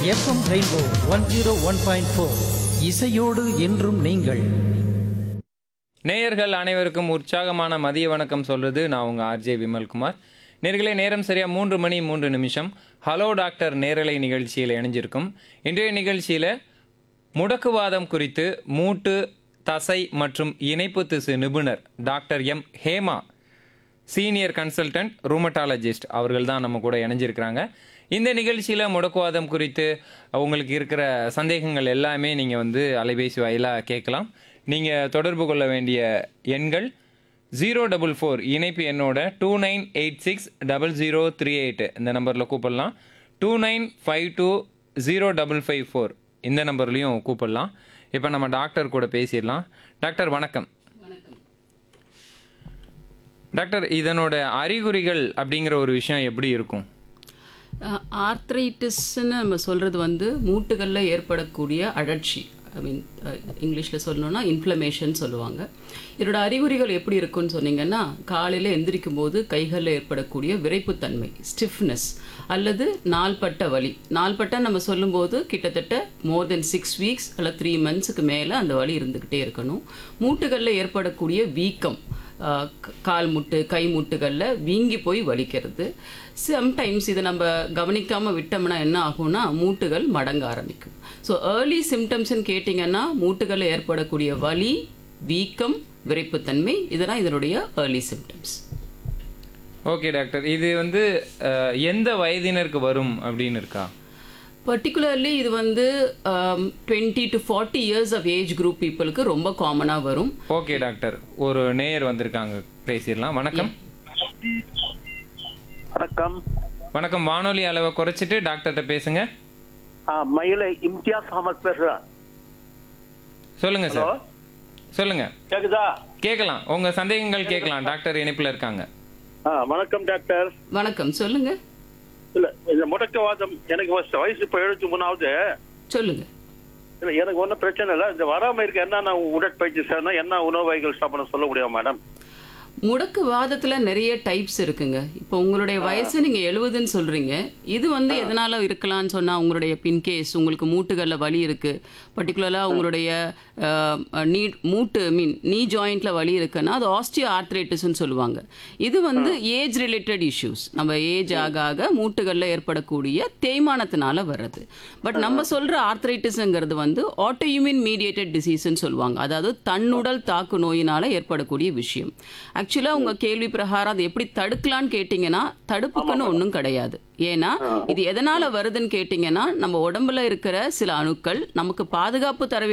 FM Rainbow one zero one point four இசையோடு என்றும் நீங்கள் நேயர்கள் அனைவருக்கும் உற்சாகமான மதிய வணக்கம் சொல்றது நான் உங்க ஆர்ஜே விமல்குமார் நேர்களே நேரம் சரியா மூன்று மணி மூன்று நிமிஷம் ஹலோ டாக்டர் நேரலை நிகழ்ச்சியில் இணைஞ்சிருக்கும் இன்றைய நிகழ்ச்சியில் முடக்குவாதம் குறித்து மூட்டு தசை மற்றும் இணைப்பு திசு நிபுணர் doctor M Hema senior consultant rheumatologist அவர்கள் தான் நம்ம கூட இணைஞ்சிருக்கிறாங்க இந்த நிகழ்ச்சியில் முடக்குவாதம் குறித்து உங்களுக்கு இருக்கிற சந்தேகங்கள் எல்லாமே நீங்கள் வந்து அலைபேசி வாயிலாக கேட்கலாம் நீங்கள் தொடர்பு கொள்ள வேண்டிய எண்கள் ஜீரோ டபுள் ஃபோர் இணைப்பு எண்ணோட two nine eight six double zero three eight இந்த நம்பரில் கூப்பிடலாம் two nine five two zero double five four இந்த நம்பர்லேயும் கூப்பிடலாம் இப்போ நம்ம டாக்டர் கூட பேசிடலாம் டாக்டர் வணக்கம் டாக்டர் இதனோட அறிகுறிகள் அப்படிங்கிற ஒரு விஷயம் எப்படி இருக்கும் ஆர்த்ரைட்டிஸ்ன்னு நம்ம சொல்கிறது வந்து மூட்டுகளில் ஏற்படக்கூடிய அழற்சி ஐ மீன் இங்கிலீஷில் சொல்லணும்னா இன்ஃப்ளமேஷன் சொல்லுவாங்க இதோட அறிகுறிகள் எப்படி இருக்குன்னு சொன்னீங்கன்னா காலையில் எந்திரிக்கும் போது கைகளில் ஏற்படக்கூடிய விரைப்புத்தன்மை ஸ்டிஃப்னஸ் அல்லது நாள்பட்ட வலி நாள்பட்ட நம்ம சொல்லும்போது கிட்டத்தட்ட மோர் தென் சிக்ஸ் வீக்ஸ் அல்ல த்ரீ மந்த்ஸுக்கு மேலே அந்த வலி இருந்துக்கிட்டே இருக்கணும் மூட்டுகளில் ஏற்படக்கூடிய வீக்கம் ஆஹ் க- கால் முட்டு கை முட்டுகளில் வீங்கி போய் வலிக்கிறது சம்டைம்ஸ் இதை நம்ம கவனிக்காமல் விட்டோம்னா என்ன ஆகும்னா மூட்டுகள் மடங்க ஆரம்பிக்கும் ஸோ ஏர்லி சிம்டம்ஸ்ன்னு கேட்டிங்கன்னா மூட்டுகளில் ஏற்படக்கூடிய வலி வீக்கம் விரைப்புத்தன்மை இதெல்லாம் இதனுடைய ஏர்லி சிம்டம்ஸ் ஓகே டாக்டர் இது வந்து அஹ், எந்த வயதினருக்கு வரும் அப்படின்னு இருக்கா பர்டிகுலர்லி இது வந்து twenty to forty years of age group பீப்புளுக்கு ரொம்ப காமனாக வரும் ஓகே டாக்டர் ஒரு நேயர் வந்திருக்காங்க பேசிடலாம் வணக்கம் வணக்கம் வணக்கம் வானொலி அளவை குறைச்சிட்டு டாக்டர்கிட்ட பேசுங்க ஆ, மயிலை இம்தியாஸ் அகமது பேசுறேன் சொல்லுங்க ஹலோ சார் சொல்லுங்க கேக்குதா கேட்கலாம் உங்க சந்தேகங்கள் கேட்கலாம் டாக்டர் இணைப்புல இருக்காங்க ஆ வணக்கம் டாக்டர் வணக்கம் சொல்லுங்க இல்ல இந்த முடக்கவாதம் எனக்கு வயசு வயசு இப்போ எழுபத்தி மூணாவது சொல்லுங்க இல்ல எனக்கு ஒன்றும் பிரச்சனை இல்லை இந்த வராம இருக்க என்ன உடற்பயிற்சி செய்யணும் என்ன உணவு வகைகள் சாப்பிடணும் சொல்ல முடியுமா மேடம் முடக்கு வாதத்துல நிறைய டைப்ஸ் இருக்குங்க இப்போ உங்களுடைய வயசு நீங்க எழுபதுன்னு சொல்றீங்க இது வந்து எதனால இருக்கலாம்னு சொன்னா உங்களுடைய பின்கேஸ் உங்களுக்கு மூட்டுகள்ல வலி இருக்கு பர்டிகுலரா உங்களுடைய அஹ், நீ மூட்டு மீன் நீ ஜாயிண்ட்ல வலி இருக்குன்னா அது ஆஸ்டியோ ஆர்த்ரைட்டிஸ்னு சொல்லுவாங்க இது வந்து ஏஜ் ரிலேட்டட் இஷ்யூஸ் நம்ம ஏஜ் ஆக ஆக மூட்டுகள்ல ஏற்படக்கூடிய தேய்மானத்தினால வர்றது பட் நம்ம சொல்ற ஆர்த்ரைட்டிஸ்ங்கிறது வந்து ஆட்டோயூமின் மீடியேட்டட் டிசீஸ்ன்னு சொல்லுவாங்க அதாவது தன்னுடல் தாக்கு நோயினால ஏற்படக்கூடிய விஷயம் ஆக்சுவலா உங்க கேள்வி பிரகாரம் அதை எப்படி தடுக்கலாம்னு கேட்டிங்கன்னா தடுப்புக்குன்னு ஒன்றும் கிடையாது ஏன்னா இது எதனால வருதுன்னு கேட்டிங்கன்னா நம்ம உடம்புல இருக்கிற சில அணுக்கள் நமக்கு பாதுகாப்பு தர